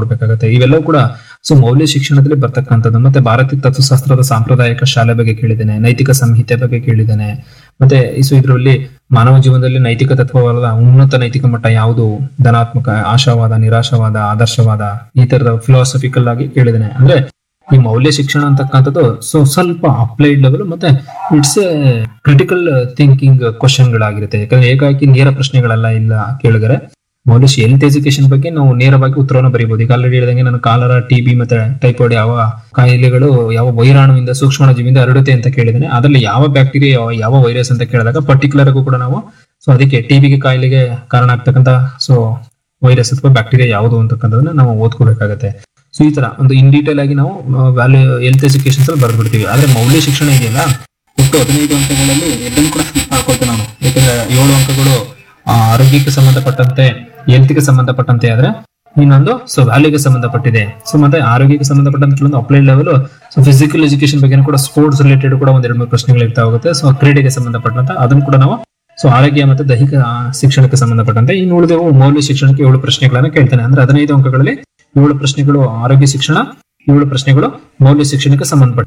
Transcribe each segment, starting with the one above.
ನೋಡ್ಬೇಕಾಗತ್ತೆ ಇವೆಲ್ಲವೂ ಕೂಡ ಸೊ ಮೌಲ್ಯ ಶಿಕ್ಷಣದಲ್ಲಿ ಬರ್ತಕ್ಕಂಥದ್ದು ಮತ್ತೆ ಭಾರತೀಯ ತತ್ವಶಾಸ್ತ್ರದ ಸಾಂಪ್ರದಾಯಿಕ ಶಾಲೆ ಬಗ್ಗೆ ಕೇಳಿದ್ದೇನೆ ನೈತಿಕ ಸಂಹಿತೆ ಬಗ್ಗೆ ಕೇಳಿದ್ದೇನೆ ಮತ್ತೆ ಸೊ ಇದರಲ್ಲಿ ಮಾನವ ಜೀವನದಲ್ಲಿ ನೈತಿಕ ತತ್ವವಾದ ಉನ್ನತ ನೈತಿಕ ಮಟ್ಟ ಯಾವುದು ಧನಾತ್ಮಕ ಆಶಾವಾದ ನಿರಾಶಾವಾದ ಆದರ್ಶವಾದ ಈ ತರದ ಫಿಲಾಸಫಿಕಲ್ ಆಗಿ ಕೇಳಿದ್ದೇನೆ ಅಂದ್ರೆ ಈ ಮೌಲ್ಯ ಶಿಕ್ಷಣ ಅಂತಕ್ಕಂಥದ್ದು ಸೊ ಸ್ವಲ್ಪ ಅಪ್ಲೈಡ್ ಲೆವೆಲ್ ಮತ್ತೆ ಇಟ್ಸ್ ಎ ಕ್ರಿಟಿಕಲ್ ಥಿಂಕಿಂಗ್ ಕ್ವಶನ್ಗಳಾಗಿರುತ್ತೆ ಯಾಕಂದ್ರೆ ಏಕಾಏಕಿ ನೇರ ಪ್ರಶ್ನೆಗಳೆಲ್ಲ ಇಲ್ಲ ಕೇಳಿದರೆ ಮೌಲ್ಯ ಹೆಲ್ತ್ ಎಜುಕೇಶನ್ ಬಗ್ಗೆ ನಾವು ನೇರವಾಗಿ ಉತ್ತರವನ್ನು ಬರೀಬಹುದು ಈಗ ಆಲ್ರೆಡಿ ಹೇಳಿದಂಗೆ ನಾನು ಕಾಲರ ಟಿಬಿ ಮತ್ತೆ ಟೈಫಾಯ್ಡ್ ಯಾವ ಕಾಯಿಲೆಗಳು ಯಾವ ವೈರಾಣುವಿಂದ ಸೂಕ್ಷ್ಮಾಣುಜೀವಿಯಿಂದ ಹರಡುತ್ತೆ ಅಂತ ಕೇಳಿದ್ದೇನೆ ಅದರಲ್ಲಿ ಯಾವ ಬ್ಯಾಕ್ಟೀರಿಯಾ ಯಾವ- ಯಾವ ವೈರಸ್ ಅಂತ ಕೇಳಿದಾಗ ಪರ್ಟಿಕ್ಯುಲರ್ ಆಗೂ ಕೂಡ ನಾವು ಸೊ ಅದಕ್ಕೆ ಟಿಬಿಗೆ ಕಾಯಿಲೆಗೆ ಕಾರಣ ಆಗ್ತಕ್ಕಂಥ ಸೊ ವೈರಸ್ ಅಥವಾ ಬ್ಯಾಕ್ಟೀರಿಯಾ ಯಾವುದು ಅಂತಕ್ಕಂಥದನ್ನ ನಾವು ಓದ್ಕೋಬೇಕಾಗತ್ತೆ ಸೊ ಈ ತರ ಒಂದು ಇನ್ ಡೀಟೇಲ್ ಆಗಿ ನಾವು ವ್ಯಾಲ್ಯೂ ಹೆಲ್ತ್ ಎಜುಕೇಶನ್ ಅಲ್ಲಿ ಬರ್ಬಿಡ್ತೀವಿ ಆದ್ರೆ ಮೌಲ್ಯ ಶಿಕ್ಷಣ ಇದೆಯಲ್ಲ ಒಟ್ಟು ಹದಿನೈದು ಅಂಕಗಳಲ್ಲಿ ಎರಡನ್ನು ಕೂಡ skip ಮಾಡ್ಕೊಳ್ತೇವೆ ನಾವು ಯಾಕಂದ್ರೆ ಏಳು ಅಂಕಗಳು ಆ, ಆರೋಗ್ಯಕ್ಕೆ ಸಂಬಂಧಪಟ್ಟಂತೆ ಹೆಲ್ತ್ಗೆ ಸಂಬಂಧಪಟ್ಟಂತೆ ಆದ್ರೆ ಇನ್ನೊಂದು ಸೊ ವ್ಯಾಲ್ಯೂಗೆ ಸಂಬಂಧಪಟ್ಟಿದೆ ಸೊ ಮತ್ತೆ ಆರೋಗ್ಯಕ್ಕೆ ಸಂಬಂಧಪಟ್ಟಂತ ಕೆಲವೊಂದು applied level so physical education ಬಗ್ಗೆ ಕೂಡ ಸ್ಪೋರ್ಟ್ಸ್ ರಿಲೇಟೆಡ್ ಕೂಡ ಒಂದ್ ಎರಡು ಮೂರು ಪ್ರಶ್ನೆಗಳು ಇರ್ತಾ ಹೋಗುತ್ತೆ ಸೊ ಕ್ರೀಡೆಗೆ ಸಂಬಂಧಪಟ್ಟಂತ ಅದನ್ನು ಕೂಡ ನಾವು ಸೊ ಆರೋಗ್ಯ ಮತ್ತು ದೈಹಿಕ ಆ, ಶಿಕ್ಷಣಕ್ಕೆ ಸಂಬಂಧಪಟ್ಟಂತೆ ಇನ್ನು ಉಳಿದವು ಮೌಲ್ಯ ಶಿಕ್ಷಣಕ್ಕೆ ಏಳು ಪ್ರಶ್ನೆಗಳನ್ನ ಕೇಳ್ತಾನೆ ಅಂದ್ರೆ ಹದಿನೈದು ಅಂಕಗಳಲ್ಲಿ ಏಳು ಪ್ರಶ್ನೆಗಳು ಆರೋಗ್ಯ ಶಿಕ್ಷಣ ಏಳು ಪ್ರಶ್ನೆಗಳು ಮೌಲ್ಯ ಶಿಕ್ಷಣಕ್ಕೆ ಸಂಬಂಧಪಟ್ಟ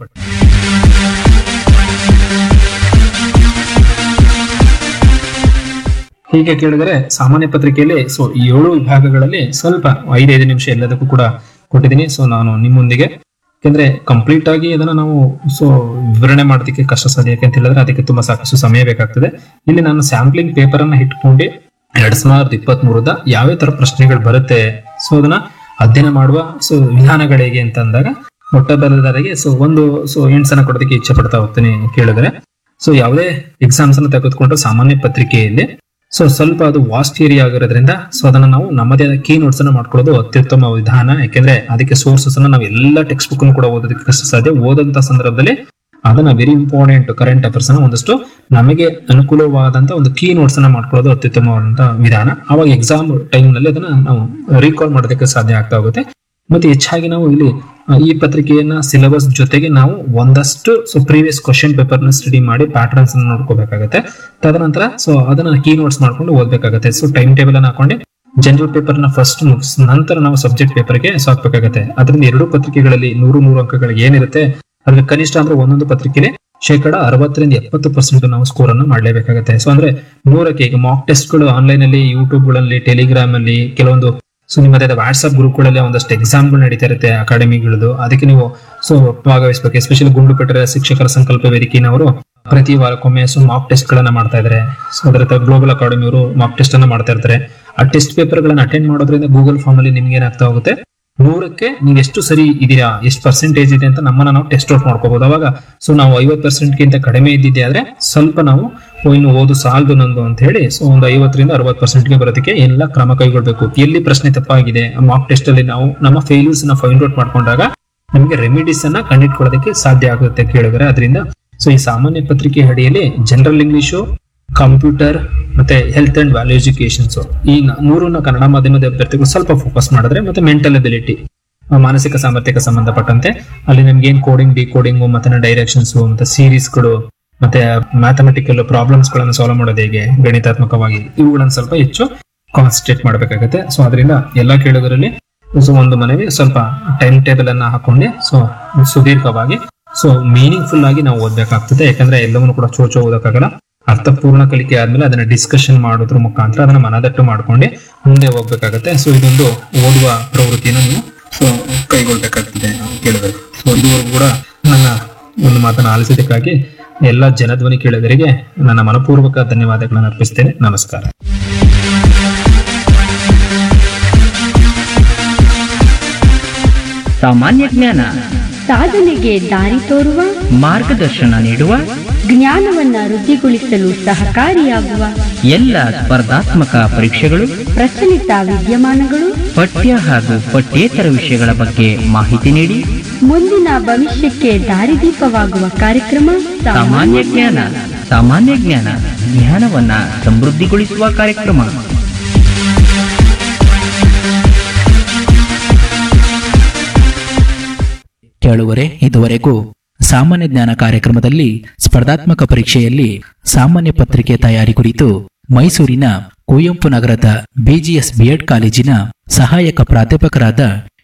ಹೀಗೆ ಕೇಳಿದರೆ ಸಾಮಾನ್ಯ ಪತ್ರಿಕೆಯಲ್ಲಿ ಸೊ ಈ ಏಳು ವಿಭಾಗಗಳಲ್ಲಿ ಸ್ವಲ್ಪ ಐದೈದು ನಿಮಿಷ ಎಲ್ಲದಕ್ಕೂ ಕೂಡ ಕೊಟ್ಟಿದ್ದೀನಿ ಸೊ ನಾನು ನಿಮ್ಮೊಂದಿಗೆ ಯಾಕಂದ್ರೆ ಕಂಪ್ಲೀಟ್ ಆಗಿ ಅದನ್ನ ನಾವು ಸೊ ವಿವರಣೆ ಮಾಡೋದಕ್ಕೆ ಕಷ್ಟ ಸಾಧ್ಯ ಯಾಕೆ ಅಂತ ಹೇಳಿದ್ರೆ ಅದಕ್ಕೆ ತುಂಬಾ ಸಾಕಷ್ಟು ಸಮಯ ಬೇಕಾಗ್ತದೆ ಇಲ್ಲಿ ನಾನು ಸ್ಯಾಂಪ್ಲಿಂಗ್ ಪೇಪರ್ ಅನ್ನ ಇಟ್ಕೊಂಡು ಎರಡ್ ಸಾವಿರದ ಇಪ್ಪತ್ತ್ ಮೂರದ ಯಾವ್ಯಾವ ತರ ಪ್ರಶ್ನೆಗಳು ಬರುತ್ತೆ ಸೊ ಅದನ್ನ ಅಧ್ಯಯನ ಮಾಡುವ ಸೊ ವಿಧಾನಗಳು ಹೇಗೆ ಅಂತ ಅಂದಾಗ ಮೊಟ್ಟ ಬರದಾರಿಗೆ ಸೊ ಒಂದು ಸೊ ಹಿಂಟ್ಸ್ ಅನ್ನ ಕೊಡೋದಕ್ಕೆ ಇಚ್ಛೆ ಪಡ್ತಾ ಹೋಗ್ತೀನಿ ಕೇಳಿದ್ರೆ ಸೊ ಯಾವುದೇ ಎಕ್ಸಾಮ್ಸ್ ಅನ್ನು ತೆಗೆದುಕೊಂಡ್ರೆ ಸಾಮಾನ್ಯ ಪತ್ರಿಕೆಯಲ್ಲಿ ಸೊ ಸ್ವಲ್ಪ ಅದು ವಾಸ್ಟ್ ಏರಿಯಾ ಆಗಿರೋದ್ರಿಂದ ಸೊ ಅದನ್ನ ನಾವು ನಮ್ಮದೇ ಆದ ಕೀ ನೋಟ್ಸ್ ಅನ್ನ ಮಾಡ್ಕೊಳ್ಳೋದು ಅತ್ಯುತ್ತಮ ವಿಧಾನ ಯಾಕೆಂದ್ರೆ ಅದಕ್ಕೆ ಸೋರ್ಸಸ್ ಅನ್ನ ನಾವು ಎಲ್ಲ ಟೆಕ್ಸ್ಟ್ ಬುಕ್ ಕೂಡ ಓದೋದಕ್ಕೆ ಕಷ್ಟ ಸಾಧ್ಯ ಓದಂತ ಸಂದರ್ಭದಲ್ಲಿ ಅದನ್ನ ವೆರಿ ಇಂಪಾರ್ಟೆಂಟ್ ಕರೆಂಟ್ ಅಫೇರ್ಸ್ ಅನ್ನ ಒಂದಷ್ಟು ನಮಗೆ ಅನುಕೂಲವಾದಂತ ಒಂದು ಕೀ ನೋಟ್ಸ್ ಅನ್ನ ಮಾಡ್ಕೊಳ್ಳೋದು ಅತ್ಯುತ್ತಮವಾದಂತ ವಿಧಾನ ಅವಾಗ ಎಕ್ಸಾಮ್ ಟೈಮ್ ನಲ್ಲಿ ಅದನ್ನ ನಾವು ರೀಕಾಲ್ ಮಾಡೋದಕ್ಕೆ ಸಾಧ್ಯ ಆಗ್ತಾ ಹೋಗುತ್ತೆ ಮತ್ತೆ ಹೆಚ್ಚಾಗಿ ನಾವು ಇಲ್ಲಿ ಆ, ಈ ಪತ್ರಿಕೆಯನ್ನ ಸಿಲೆಬಸ್ ಜೊತೆಗೆ ನಾವು ಒಂದಷ್ಟು ಸೊ ಪ್ರೀವಿಯಸ್ ಕ್ವಶನ್ ಪೇಪರ್ ನ ಸ್ಟಡಿ ಮಾಡಿ ಪ್ಯಾಟರ್ನ್ಸ್ ಅನ್ನ ನೋಡ್ಕೋಬೇಕಾಗತ್ತೆ ತದನಂತರ ಸೊ ಅದನ್ನ ಕೀ ನೋಟ್ಸ್ ಮಾಡ್ಕೊಂಡು ಓದ್ಬೇಕಾಗತ್ತೆ ಸೊ ಟೈಮ್ ಟೇಬಲ್ ಅನ್ನ ಹಾಕೊಂಡು ಜನರಲ್ ಪೇಪರ್ ನ ಫಸ್ಟ್ ಮುಗಿಸ್ ನಂತರ ನಾವು ಸಬ್ಜೆಕ್ಟ್ ಪೇಪರ್ಗೆ ಸಾಕ್ಬೇಕಾಗತ್ತೆ ಅದರಿಂದ ಎರಡು ಪತ್ರಿಕೆಗಳಲ್ಲಿ ನೂರು ನೂರು ಅಂಕಗಳಿಗೆ ಏನಿರುತ್ತೆ ಅದಕ್ಕೆ ಕನಿಷ್ಠ ಅಂದ್ರೆ ಒಂದೊಂದು ಪತ್ರಿಕೆಯಲ್ಲಿ ಶೇಕಡ ಅರವತ್ತರಿಂದ ಎಪ್ಪತ್ತು ಪರ್ಸೆಂಟ್ ನಾವು ಸ್ಕೋರ್ ಅನ್ನು ಮಾಡಲೇಬೇಕಾಗುತ್ತೆ ಸೊ ಅಂದ್ರೆ ನೂರಕ್ಕೆ ಈಗ ಮಾಕ್ ಟೆಸ್ಟ್ ಗಳು ಆನ್ಲೈನ್ ಅಲ್ಲಿ ಯೂಟ್ಯೂಬ್ ಗಳಲ್ಲಿ ಟೆಲಿಗ್ರಾಮ್ ಅಲ್ಲಿ ಕೆಲವೊಂದು ಸೊ ನಿಮ್ಮದೇ ವಾಟ್ಸ್ಆಪ್ ಗ್ರೂಪ್ಗಳಲ್ಲಿ ಒಂದಷ್ಟು ಎಕ್ಸಾಮ್ಗಳು ನಡೀತಾ ಇರುತ್ತೆ ಅಕಾಡೆಮಿಗಳದು ಅದಕ್ಕೆ ನೀವು ಸೊ ಭಾಗವಹಿಸಬೇಕು ಎಸ್ಪೆಷಲಿ ಗುಂಡುಕಟ್ಟರ ಶಿಕ್ಷಕರ ಸಂಕಲ್ಪ ವೇದಿಕೆನವರು ಪ್ರತಿ ವಾರಕ್ಕೊಮ್ಮೆ ಸೊ ಮಾಕ್ ಟೆಸ್ಟ್ ಗಳನ್ನ ಮಾಡ್ತಾ ಇದ್ದಾರೆ ಸೊ ಅದರ ಗ್ಲೋಬಲ್ ಅಕಾಡೆಮಿ ಅವರು ಮಾಕ್ ಟೆಸ್ಟ್ ಅನ್ನ ಮಾಡ್ತಾ ಇರ್ತಾರೆ ಆ ಟೆಸ್ಟ್ ಪೇಪರ್ ಗಳನ್ನ ಅಟೆಂಡ್ ಮಾಡೋದ್ರಿಂದ ಗೂಗಲ್ ಫಾರ್ಮ್ ಅಲ್ಲಿ ನಿಮ್ಗೆ ಏನಾಗ್ತಾ ಹೋಗುತ್ತೆ ನೂರಕ್ಕೆ ನೀವು ಎಷ್ಟು ಸರಿ ಇದೀರಾ ಎಷ್ಟು ಪರ್ಸೆಂಟೇಜ್ ಇದೆ ಅಂತ ನಮ್ಮನ್ನ ನಾವು ಟೆಸ್ಟ್ ಔಟ್ ಮಾಡ್ಕೋಬಹುದು ಅವಾಗ ಸೊ ನಾವು ಐವತ್ ಪರ್ಸೆಂಟ್ ಗಿಂತ ಕಡಿಮೆ ಇದ್ದಿದ್ದೆ ಆದ್ರೆ ಸ್ವಲ್ಪ ನಾವು ಓ, ಇನ್ನು ಓದು ಸಾಲದು ನಂದು ಅಂತ ಹೇಳಿ ಸೊ ಒಂದು ಐವತ್ತರಿಂದ ಅರವತ್ ಪರ್ಸೆಂಟ್ ಗೆ ಬರೋದಕ್ಕೆ ಎಲ್ಲ ಕ್ರಮ ಕೈಗೊಳ್ಬೇಕು ಎಲ್ಲಿ ಪ್ರಶ್ನೆ ತಪ್ಪಾಗಿದೆ ಮಾಕ್ ಟೆಸ್ಟ್ ಅಲ್ಲಿ ನಾವು ನಮ್ಮ ಫೇಲ್ಯೂರ್ಸ್ ನ ಫೈಂಡ್ ಔಟ್ ಮಾಡ್ಕೊಂಡಾಗ ನಮಗೆ ರೆಮಿಡೀಸ್ ಅನ್ನ ಕಂಡಿಟ್ಕೊಳ್ಳೋದಕ್ಕೆ ಸಾಧ್ಯ ಆಗುತ್ತೆ ಕೇಳಿದ್ರೆ ಅದರಿಂದ ಸೊ ಈ ಸಾಮಾನ್ಯ ಪತ್ರಿಕೆ ಅಡಿಯಲ್ಲಿ ಜನರಲ್ ಇಂಗ್ಲಿಷು ಕಂಪ್ಯೂಟರ್ ಮತ್ತೆ ಹೆಲ್ತ್ ಅಂಡ್ ವ್ಯಾಲ್ಯೂ ಎಜುಕೇಶನ್ಸ್ ಈ ನ- ಮೂರನ್ನ ಕನ್ನಡ ಮಾಧ್ಯಮದ ಅಭ್ಯರ್ಥಿಗಳು ಸ್ವಲ್ಪ ಫೋಕಸ್ ಮಾಡಿದ್ರೆ ಮತ್ತೆ ಮೆಂಟಲ್ ಎಬಿಲಿಟಿ ಮಾನಸಿಕ ಸಾಮರ್ಥ್ಯಕ್ಕೆ ಸಂಬಂಧಪಟ್ಟಂತೆ ಅಲ್ಲಿ ನಿಮ್ಗೆ ಏನ್ ಕೋಡಿಂಗ್ ಡಿಕೋಡಿಂಗ್ ಮತ್ತೆ ಡೈರೆಕ್ಷನ್ಸ್ ಮತ್ತೆ ಸೀರೀಸ್ಗಳು ಮತ್ತೆ ಮ್ಯಾಥಮೆಟಿಕಲ್ ಪ್ರಾಬ್ಲಮ್ಸ್ ಗಳನ್ನ ಸಾಲ್ವ್ ಮಾಡೋದು ಹೇಗೆ ಗಣಿತಾತ್ಮಕವಾಗಿ ಇವುಗಳನ್ನ ಸ್ವಲ್ಪ ಹೆಚ್ಚು ಕಾನ್ಸಂಟ್ರೇಟ್ ಮಾಡಬೇಕಾಗುತ್ತೆ ಸೊ ಅದರಿಂದ ಎಲ್ಲ ಕೇಳುಗರಲ್ಲಿ ಸೊ ಒಂದು ಮನವಿ ಸ್ವಲ್ಪ ಟೈಮ್ ಟೇಬಲ್ ಅನ್ನ ಹಾಕೊಂಡು ಸೊ ಸುದೀರ್ಘವಾಗಿ ಸೊ ಮೀನಿಂಗ್ಫುಲ್ ಆಗಿ ನಾವು ಓದ್ಬೇಕಾಗ್ತದೆ ಯಾಕಂದ್ರೆ ಎಲ್ಲವನ್ನು ಕೂಡ ಚೋಚೋ ಓದಕ್ಕಾಗಲ್ಲ ಅರ್ಥಪೂರ್ಣ ಕಲಿಕೆ ಆದ್ಮೇಲೆ ಅದನ್ನ ಡಿಸ್ಕಷನ್ ಮಾಡೋದ್ರ ಮುಖಾಂತರ ಅದನ್ನ ಮನದಟ್ಟು ಮಾಡ್ಕೊಂಡು ಮುಂದೆ ಹೋಗ್ಬೇಕಾಗತ್ತೆ ಸೊ ಇದೊಂದು ಓದುವ ಪ್ರವೃತ್ತಿಯನ್ನು ನೀವು ಸೊ ಕೈಗೊಳ್ಬೇಕಾಗ್ತದೆ ಕೇಳಿದ್ರೆ ಸೊ ಇದುವರೆಗೂ ಕೂಡ ನನ್ನ ಒಂದು ಮಾತನ್ನ ಆಲಿಸಿದ್ದಕ್ಕಾಗಿ ಎಲ್ಲ ಜನಧ್ವನಿ ಕೇಳಿದರಿಗೆ ನನ್ನ ಮನಪೂರ್ವಕ ಧನ್ಯವಾದಗಳನ್ನು ಅರ್ಪಿಸ್ತೇನೆ ನಮಸ್ಕಾರ ಸಾಮಾನ್ಯ ಜ್ಞಾನ ಸಾಧನೆಗೆ ದಾರಿ ತೋರುವ ಮಾರ್ಗದರ್ಶನ ನೀಡುವ ಜ್ಞಾನವನ್ನ ವೃದ್ಧಿಗೊಳಿಸಲು ಸಹಕಾರಿಯಾಗುವ ಎಲ್ಲ ಸ್ಪರ್ಧಾತ್ಮಕ ಪರೀಕ್ಷೆಗಳು ಪ್ರಚಲಿತ ವಿದ್ಯಮಾನಗಳು ಪಠ್ಯ ಹಾಗೂ ಪಠ್ಯೇತರ ವಿಷಯಗಳ ಬಗ್ಗೆ ಮಾಹಿತಿ ನೀಡಿ ಮುಂದಿನ ಭವಿಷ್ಯಕ್ಕೆ ದಾರಿದೀಪವಾಗುವ ಕಾರ್ಯಕ್ರಮ ಸಾಮಾನ್ಯ ಜ್ಞಾನ ಸಾಮಾನ್ಯ ಜ್ಞಾನ ಜ್ಞಾನವನ್ನ ಸಮೃದ್ಧಿಗೊಳಿಸುವ ಕಾರ್ಯಕ್ರಮ ಕೇಳುವರೆ ಇದುವರೆಗೂ ಸಾಮಾನ್ಯ ಜ್ಞಾನ ಕಾರ್ಯಕ್ರಮದಲ್ಲಿ ಸ್ಪರ್ಧಾತ್ಮಕ ಪರೀಕ್ಷೆಯಲ್ಲಿ ಸಾಮಾನ್ಯ ಪತ್ರಿಕೆ ತಯಾರಿ ಕುರಿತು ಮೈಸೂರಿನ ಕುವೆಂಪು ನಗರದ ಬಿಜಿಎಸ್ ಬಿಎಡ್ ಕಾಲೇಜಿನ ಸಹಾಯಕ ಪ್ರಾಧ್ಯಾಪಕರಾದ